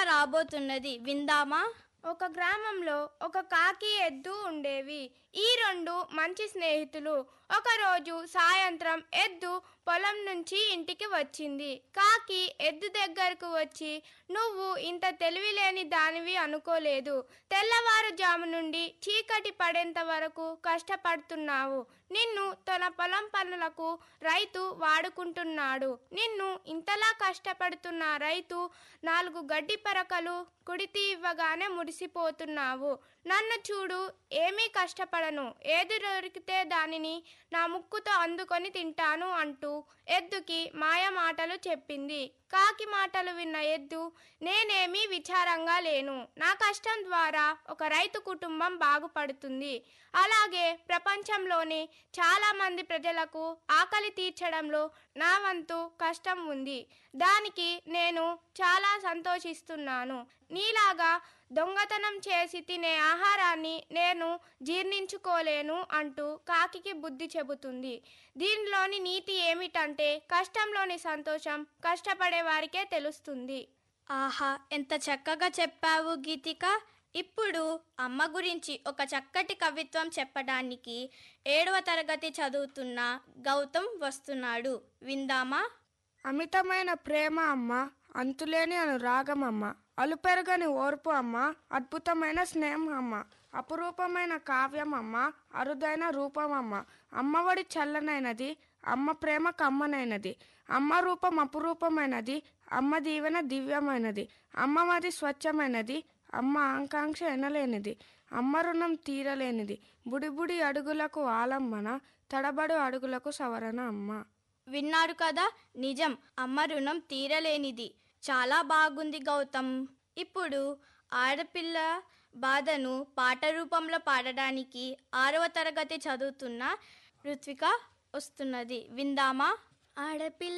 రాబోతున్నది విందామా ఒక గ్రామంలో ఒక కాకి ఎద్దు ఉండేవి ఈ రెండు మంచి స్నేహితులు ఒకరోజు సాయంత్రం ఎద్దు పొలం నుంచి ఇంటికి వచ్చింది కాకి ఎద్దు దగ్గరకు వచ్చి నువ్వు ఇంత తెలివిలేని దానివి అనుకోలేదు తెల్లవారుజాము నుండి చీకటి పడేంత వరకు కష్టపడుతున్నావు నిన్ను తన పొలం పనులకు రైతు వాడుకుంటున్నాడు నిన్ను ఇంతలా కష్టపడుతున్న రైతు నాలుగు గడ్డి పరకలు కుడితి ఇవ్వగానే మురిసిపోతున్నావు నన్ను చూడు ఏమీ కష్టపడను ఏది దొరికితే దానిని నా ముక్కుతో అందుకొని తింటాను అంటూ ఎద్దుకి మాయ మాటలు చెప్పింది కాకి మాటలు విన్న ఎద్దు నేనేమీ విచారంగా లేను నా కష్టం ద్వారా ఒక రైతు కుటుంబం బాగుపడుతుంది అలాగే ప్రపంచంలోని చాలా మంది ప్రజలకు ఆకలి తీర్చడంలో నా వంతు కష్టం ఉంది దానికి నేను చాలా సంతోషిస్తున్నాను నీలాగా దొంగతనం చేసి తినే ఆహారాన్ని నేను జీర్ణించుకోలేను అంటూ కాకికి బుద్ధి చెబుతుంది దీనిలోని నీతి ఏమిటంటే కష్టంలోని సంతోషం కష్టపడే వారికే తెలుస్తుంది ఆహా ఎంత చక్కగా చెప్పావు గీతిక ఇప్పుడు అమ్మ గురించి ఒక చక్కటి కవిత్వం చెప్పడానికి ఏడవ తరగతి చదువుతున్న గౌతమ్ వస్తున్నాడు విందామా అమితమైన ప్రేమ అమ్మ అంతులేని అనురాగం అమ్మ అలుపెరగని ఓర్పు అమ్మ అద్భుతమైన స్నేహం అమ్మ అపురూపమైన కావ్యం అమ్మ అరుదైన రూపం అమ్మ అమ్మఒడి చల్లనైనది అమ్మ ప్రేమ కమ్మనైనది అమ్మ రూపం అపురూపమైనది అమ్మ దీవెన దివ్యమైనది అమ్మమది స్వచ్ఛమైనది అమ్మ ఆకాంక్ష ఎనలేనిది అమ్మ రుణం తీరలేనిది బుడిబుడి అడుగులకు ఆలంబన తడబడు అడుగులకు సవరణ అమ్మ విన్నారు కదా నిజం అమ్మ రుణం తీరలేనిది చాలా బాగుంది గౌతమ్ ఇప్పుడు ఆడపిల్ల బాధను పాట రూపంలో పాడడానికి ఆరవ తరగతి చదువుతున్న ఋత్విక వస్తున్నది విందామా ఆడపిల్ల